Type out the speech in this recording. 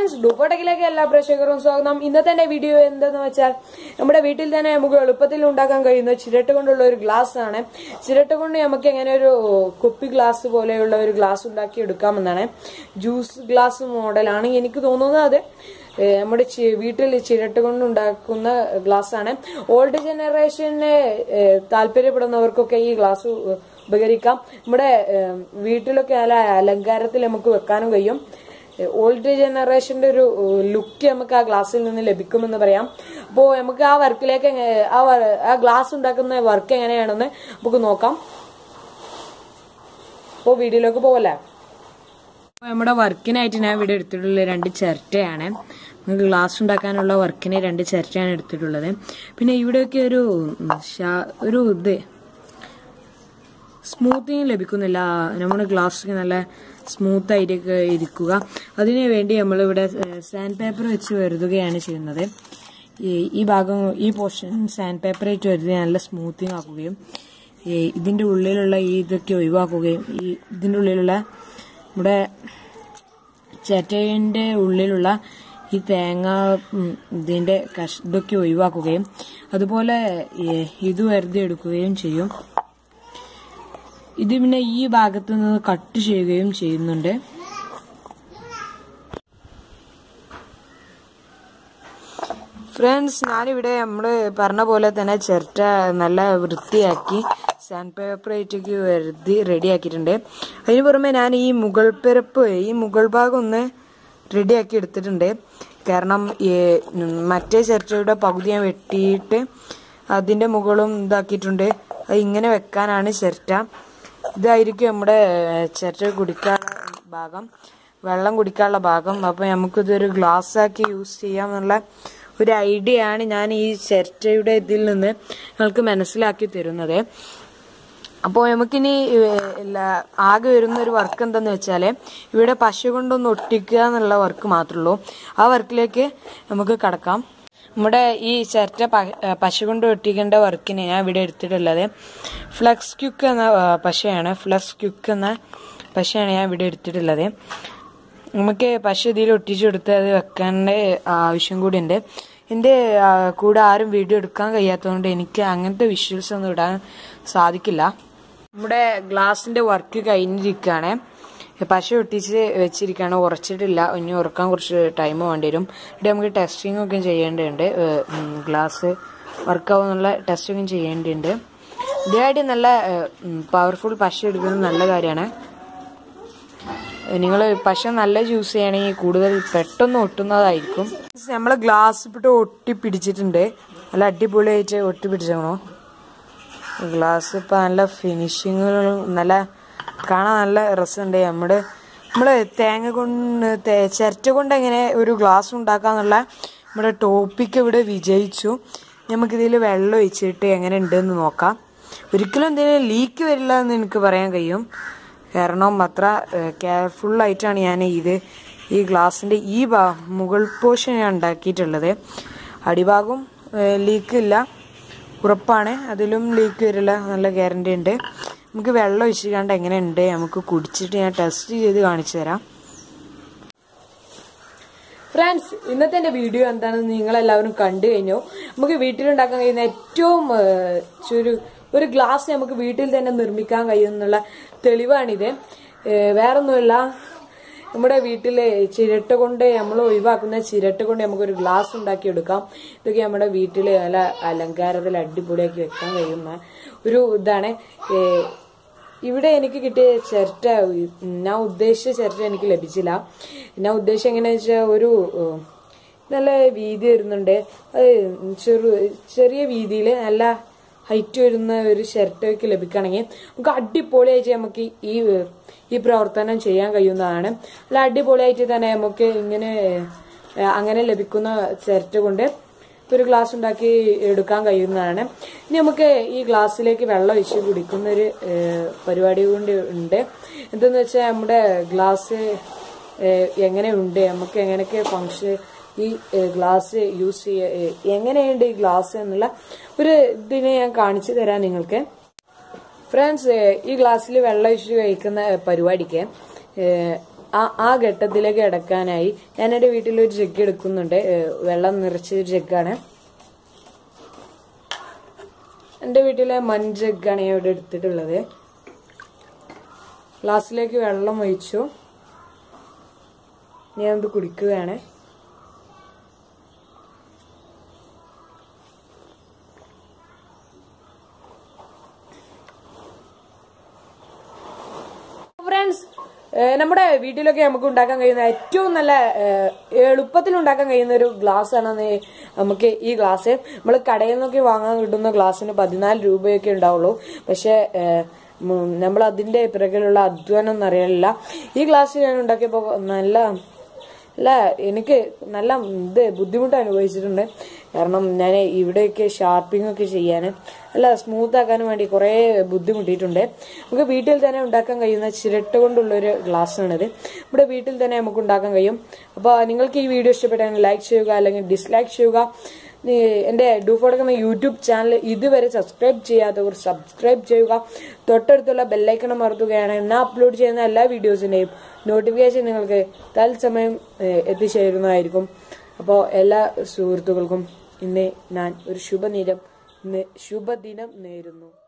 friends ഡുഫോടെക്കിലേക്ക് എല്ലാ പ്രേക്ഷകർക്കും സ്വാഗതം ഇന്നത്തെ എന്റെ വീഡിയോ എന്തെന്ന് വെച്ചാൽ നമ്മുടെ വീട്ടിൽ തന്നെ നമുക്ക് എളുപ്പത്തിൽ ഉണ്ടാക്കാൻ കഴിയുന്ന ചിരട്ട കൊണ്ടുള്ള ഒരു ഗ്ലാസ് ആണ് ചിരട്ട കൊണ്ട് നമുക്ക് എങ്ങനെ ഒരു കുപ്പി ഗ്ലാസ് പോലെയുള്ള ഒരു ഗ്ലാസ് ഉണ്ടാക്കി എടുക്കാമെന്നാണ് ജ്യൂസ് ഗ്ലാസ് മോഡലാണ് എനിക്ക് തോന്നുന്നത് അത് ഏഹ് നമ്മുടെ ചി- വീട്ടിൽ ചിരട്ട കൊണ്ട് ഉണ്ടാക്കുന്ന ഗ്ലാസ് ആണ് ഓൾഡ് ജനറേഷന് ഏഹ് താല്പര്യപ്പെടുന്നവർക്കൊക്കെ ഈ ഗ്ലാസ് ഉപകരിക്കാം നമ്മുടെ ഏഹ് വീട്ടിലൊക്കെ നല്ല അലങ്കാരത്തിൽ നമുക്ക് വെക്കാനും കഴിയും ഓൾഡ് ജനറേഷന്റെ ഒരു ലുക്ക് നമുക്ക് ആ ഗ്ലാസ്സിൽ നിന്ന് ലഭിക്കുമെന്ന് പറയാം അപ്പോൾ നമുക്ക് ആ വർക്കിലേക്ക് എങ്ങ- ആ വ- ആ ഗ്ലാസ് ഉണ്ടാക്കുന്ന വർക്ക് എങ്ങനെയാണെന്ന് നമുക്ക് നോക്കാം അപ്പോൾ വീഡിയോയിലേക്ക് പോകല്ലേ അപ്പോൾ നമ്മുടെ വർക്കിനായിട്ട് ഞാൻ ഇവിടെ എടുത്തിട്ടുള്ള രണ്ട് ചിരട്ടയാണ് നമുക്ക് ഗ്ലാസ് ഉണ്ടാക്കാനുള്ള വർക്കിന് രണ്ട് ചിരട്ടയാണ് എടുത്തിട്ടുള്ളത് പിന്നെ ഇവിടെയൊക്കെ ഒരു ഉം, ശാ- ഒരു ഇത് സ്മൂത്തിങ് ലഭിക്കുന്നില്ല നമ്മുടെ ഗ്ലാസ് നല്ല സ്മൂത്ത് ആയിട്ടൊക്കെ ഇരിക്കുക അതിനു വേണ്ടി നമ്മളിവിടെ സാൻഡ് പേപ്പർ വെച്ച് വരുതുകയാണ് ചെയ്യുന്നത് ഈ ഈ ഭാഗം ഈ പോർഷൻ സാൻഡ് പേപ്പർ വെച്ച് വരുതി നല്ല സ്മൂത്തിങ് ആക്കുകയും ഈ ഇതിന്റെ ഉള്ളിലുള്ള ഈ ഇതൊക്കെ ഒഴിവാക്കുകയും ഈ ഇതിന്റെ ഉള്ളിലുള്ള നമ്മുടെ ചേറ്റയുടെ ഉള്ളിലുള്ള ഈ തേങ്ങ ഉം, ഇതിന്റെ കഷ് ഇതൊക്കെ ഒഴിവാക്കുകയും അതുപോലെ ഈ ഇത് വെറുതെ എടുക്കുകയും ചെയ്യും ഇത് പിന്നെ ഈ ഭാഗത്ത് നിന്ന് കട്ട് ചെയ്യുകയും ചെയ്യുന്നുണ്ട് ഫ്രണ്ട്സ് ഞാനിവിടെ നമ്മൾ പറഞ്ഞ പോലെ തന്നെ ചിരട്ട നല്ല വൃത്തിയാക്കി സാൻഡ് പേപ്പർ ആയിട്ടേക്ക് വരുതി റെഡിയാക്കിയിട്ടുണ്ട് അതിന് പുറമെ ഞാൻ ഈ മുകൾ പിറപ്പ് ഈ മുകൾ ഭാഗം ഒന്ന് റെഡിയാക്കി എടുത്തിട്ടുണ്ട് കാരണം ഈ മറ്റേ ചിരട്ടയുടെ പകുതി ഞാൻ വെട്ടിയിട്ട് അതിന്റെ മുകളും ഇതാക്കിയിട്ടുണ്ട് അത് ഇങ്ങനെ വെക്കാനാണ് ചിരട്ട ഇതായിരിക്കും നമ്മുടെ ചിരട്ട കുടിക്കാനുള്ള ഭാഗം വെള്ളം കുടിക്കാനുള്ള ഭാഗം അപ്പൊ നമുക്കിതൊരു ഗ്ലാസ് ആക്കി യൂസ് ചെയ്യാമെന്നുള്ള ഒരു ഐഡിയ ആണ് ഞാൻ ഈ ചിരട്ടയുടെ ഇതിൽ നിന്ന് നിങ്ങൾക്ക് മനസ്സിലാക്കി തരുന്നത് അപ്പോൾ നമുക്കിനി ഏഹ്, എല്ലാ- ആകെ വരുന്ന ഒരു വർക്ക് എന്താന്ന് വെച്ചാല് ഇവിടെ പശ കൊണ്ടൊന്ന് ഒട്ടിക്കുക എന്നുള്ള വർക്ക് മാത്രമേ ഉള്ളൂ ആ വർക്കിലേക്ക് നമുക്ക് കടക്കാം നമ്മുടെ ഈ ചിരട്ട പ- ഏഹ്, പശ കൊണ്ട് ഒട്ടിക്കേണ്ട വർക്കിന് ഞാൻ ഇവിടെ എടുത്തിട്ടുള്ളത് ഫ്ലക്സ് ക്യുക്ക് എന്ന ഏഹ്, പശയാണ് ഫ്ലക്സ് ക്യുക്ക് എന്ന പശയാണ് ഞാൻ ഇവിടെ എടുത്തിട്ടുള്ളത് നമുക്ക് പശ ഇതിൽ ഒട്ടിച്ചു കൊടുത്ത് അത് വെക്കേണ്ട ആവശ്യം കൂടി ഉണ്ട് എൻ്റെ ആ, കൂടെ ആരും വീഡിയോ എടുക്കാൻ കഴിയാത്തതുകൊണ്ട് എനിക്ക് അങ്ങനത്തെ വിഷ്വൽസ് ഒന്നും ഇടാൻ സാധിക്കില്ല നമ്മുടെ ഗ്ലാസിന്റെ വർക്ക് കഴിഞ്ഞിരിക്കുകയാണ് പശ ഒട്ടിച്ച് വെച്ചിരിക്കുകയാണ് ഉറച്ചിട്ടില്ല ഇനി ഉറക്കാൻ കുറച്ച് ടൈം വേണ്ടി വരും ഇവിടെ നമുക്ക് ടെസ്റ്റിംഗ് ഒക്കെ ചെയ്യേണ്ടതുണ്ട് ഗ്ലാസ് വർക്കാവുന്നുള്ള ടെസ്റ്റിംഗ് ചെയ്യേണ്ടതുണ്ട് ഇതിനായിട്ട് നല്ല പവർഫുൾ പശ എടുക്കുന്നത് നല്ല കാര്യമാണ് നിങ്ങൾ പശ നല്ല യൂസ് ചെയ്യണമെങ്കിൽ കൂടുതൽ പെട്ടെന്ന് ഒട്ടുന്നതായിരിക്കും നമ്മൾ ഗ്ലാസ് ഇട്ട് ഒട്ടി പിടിച്ചിട്ടുണ്ട് നല്ല അടിപൊളിയായിട്ട് ഒട്ടി പിടിച്ചേക്കണോ ഗ്ലാസ് ഇപ്പം നല്ല ഫിനിഷിങ്ങുകളും നല്ല കാണാൻ നല്ല രസമുണ്ട് നമ്മുടെ നമ്മൾ തേങ്ങ കൊണ്ട് തേ- ചിരട്ട കൊണ്ട് എങ്ങനെ ഒരു ഗ്ലാസ് ഉണ്ടാക്കാന്നുള്ള നമ്മുടെ ടോപ്പിക്ക് ഇവിടെ വിജയിച്ചു നമുക്കിതിൽ വെള്ളം ഒഴിച്ചിട്ട് എങ്ങനെ ഉണ്ടെന്ന് നോക്കാം ഒരിക്കലും എന്തെങ്കിലും ലീക്ക് വരില്ല എന്ന് എനിക്ക് പറയാൻ കഴിയും കാരണം അത്ര കെയർഫുൾ ആയിട്ടാണ് ഞാൻ ഇത് ഈ ഗ്ലാസിന്റെ ഈ ഭാ മുകൾ പോർഷൻ ഞാൻ ഉണ്ടാക്കിയിട്ടുള്ളത് അടിഭാഗം ലീക്ക് ഇല്ല ഉറപ്പാണ് അതിലും ലീക്ക് വരില്ല നല്ല ഗ്യാരണ്ടി ഉണ്ട് നമുക്ക് വെള്ളം ഒഴിച്ച് കണ്ട് എങ്ങനെ ഉണ്ട് നമുക്ക് കുടിച്ചിട്ട് ഞാൻ ടെസ്റ്റ് ചെയ്ത് കാണിച്ചു തരാം ഫ്രണ്ട്സ് ഇന്നത്തെ എന്റെ വീഡിയോ എന്താണെന്ന് നിങ്ങൾ എല്ലാവരും കണ്ടു കഴിഞ്ഞു നമുക്ക് വീട്ടിലുണ്ടാക്കാൻ കഴിയുന്ന ഏറ്റവും ഏഹ്, ഒരു ഒരു ഗ്ലാസ് നമുക്ക് വീട്ടിൽ തന്നെ നിർമ്മിക്കാൻ കഴിയുന്നുള്ള തെളിവാണിത് ഏഹ്, വേറൊന്നുമില്ല നമ്മുടെ വീട്ടിലെ ചിരട്ട കൊണ്ട് നമ്മൾ ഒഴിവാക്കുന്ന ചിരട്ട കൊണ്ട് നമുക്കൊരു ഗ്ലാസ് ഉണ്ടാക്കി എടുക്കാം ഇതൊക്കെ നമ്മുടെ വീട്ടിൽ നല്ല അലങ്കാരത്തിൽ അടിപൊളിയാക്കി വെക്കാൻ കഴിയുന്ന ഒരു ഇതാണ് ഏഹ്, ഇവിടെ എനിക്ക് കിട്ടിയ ചിരട്ട ഞാൻ ഉദ്ദേശിച്ച ചിരട്ട എനിക്ക് ലഭിച്ചില്ല ഞാൻ ഉദ്ദേശിച്ച എങ്ങനെയാ വെച്ചാൽ ഒരു ഏഹ്, നല്ല വീതി വരുന്നുണ്ട് അത് ചെറു ചെറിയ വീതിയിൽ നല്ല ഹൈറ്റ് വരുന്ന ഒരു ചിരട്ടയൊക്കെ ലഭിക്കുകയാണെങ്കിൽ നമുക്ക് അടിപൊളിയായിട്ട് നമുക്ക് ഈ ഏഹ്, ഈ പ്രവർത്തനം ചെയ്യാൻ കഴിയുന്നതാണ് നല്ല അടിപൊളിയായിട്ട് തന്നെ നമുക്ക് ഇങ്ങനെ ഏഹ്, അങ്ങനെ ലഭിക്കുന്ന ചിരട്ട കൊണ്ട് ഒരു ഗ്ലാസ് ഉണ്ടാക്കി എടുക്കാൻ കഴിയുന്നതാണ് ഇനി നമുക്ക് ഈ ഗ്ലാസ്സിലേക്ക് വെള്ളം ഒഴിച്ച് കുടിക്കുന്ന ഒരു ഏഹ്, പരിപാടി കൊണ്ട് ഉണ്ട് എന്തെന്ന് വെച്ചാൽ നമ്മുടെ ഗ്ലാസ് ഏഹ്, എങ്ങനെയുണ്ട് നമുക്ക് എങ്ങനെയൊക്കെ ഫങ്ഷൻ ഈ ഏഹ്, ഗ്ലാസ് യൂസ് ചെയ്യ ഏഹ്, എങ്ങനെയുണ്ട് ഈ ഗ്ലാസ് എന്നുള്ള ഒരു ഇതിനെ ഞാൻ കാണിച്ചു തരാം നിങ്ങൾക്ക് ഫ്രണ്ട്സ് ഈ ഗ്ലാസ്സിൽ വെള്ളം ഒഴിച്ച് കഴിക്കുന്ന പരിപാടിക്ക് ഏഹ്, ആ ആ ഘട്ടത്തിലേക്ക് അടക്കാനായി ഞാൻ എൻ്റെ വീട്ടിൽ ഒരു ജഗ് എടുക്കുന്നുണ്ട് ഏഹ് വെള്ളം നിറച്ച ഒരു ജഗ്ഗാണ് എൻ്റെ വീട്ടിലെ മൺജഗ്ഗാണ് ഞാൻ ഇവിടെ എടുത്തിട്ടുള്ളത് ഗ്ലാസ്സിലേക്ക് വെള്ളം ഒഴിച്ചു ഞാൻ ഇത് കുടിക്കുകയാണ് ഫ്രണ്ട്സ് നമ്മുടെ വീട്ടിലൊക്കെ നമുക്ക് ഉണ്ടാക്കാൻ കഴിയുന്ന ഏറ്റവും നല്ല ഏഹ്, എളുപ്പത്തിൽ ഉണ്ടാക്കാൻ കഴിയുന്ന ഒരു ഗ്ലാസ് ആണ് നെ- നമുക്ക് ഈ ഗ്ലാസ് നമ്മൾ കടയിൽ നിന്നൊക്കെ വാങ്ങാൻ കിട്ടുന്ന ഗ്ലാസ്സിന് പതിനാല് രൂപയൊക്കെ ഉണ്ടാവുള്ളൂ പക്ഷെ നമ്മൾ അതിന്റെ പിറകിലുള്ള അധ്വാനം ഒന്നും അറിയാനില്ല ഈ ഗ്ലാസ് ഞാൻ ഉണ്ടാക്കിയപ്പോൾ നല്ല അല്ല എനിക്ക് നല്ല ഇത് ബുദ്ധിമുട്ട് അനുഭവിച്ചിട്ടുണ്ട് കാരണം ഞാൻ ഇവിടെയൊക്കെ ഷാർപ്പിംഗ് ഒക്കെ ചെയ്യാൻ നല്ല സ്മൂത്ത് ആക്കാനും വേണ്ടി കുറേ ബുദ്ധിമുട്ടിയിട്ടുണ്ട് നമുക്ക് വീട്ടിൽ തന്നെ ഉണ്ടാക്കാൻ കഴിയുന്ന ചിരട്ട കൊണ്ടുള്ള ഒരു ഗ്ലാസ്സാണിത് ഇവിടെ വീട്ടിൽ തന്നെ നമുക്ക് ഉണ്ടാക്കാൻ കഴിയും അപ്പോൾ നിങ്ങൾക്ക് ഈ വീഡിയോ ഇഷ്ടപ്പെട്ടാൽ ലൈക്ക് ചെയ്യുക അല്ലെങ്കിൽ ഡിസ്ലൈക്ക് ചെയ്യുക നീ- എൻ്റെ ഡൂഫോടക്കുന്ന യൂട്യൂബ് ചാനൽ ഇതുവരെ സബ്സ്ക്രൈബ് ചെയ്യാത്തവർ സബ്സ്ക്രൈബ് ചെയ്യുക തൊട്ടടുത്തുള്ള ബെല്ലൈക്കണം മറത്തുകയാണ് ഞാൻ അപ്ലോഡ് ചെയ്യുന്ന എല്ലാ വീഡിയോസിൻ്റെയും നോട്ടിഫിക്കേഷൻ നിങ്ങൾക്ക് തത്സമയം ഏഹ്, എത്തിച്ചേരുന്നതായിരിക്കും അപ്പോൾ എല്ലാ സുഹൃത്തുക്കൾക്കും ഇന്ന് ഞാൻ ഒരു ശുഭനിരം ഇന്ന് ശുഭദിനം നേരുന്നു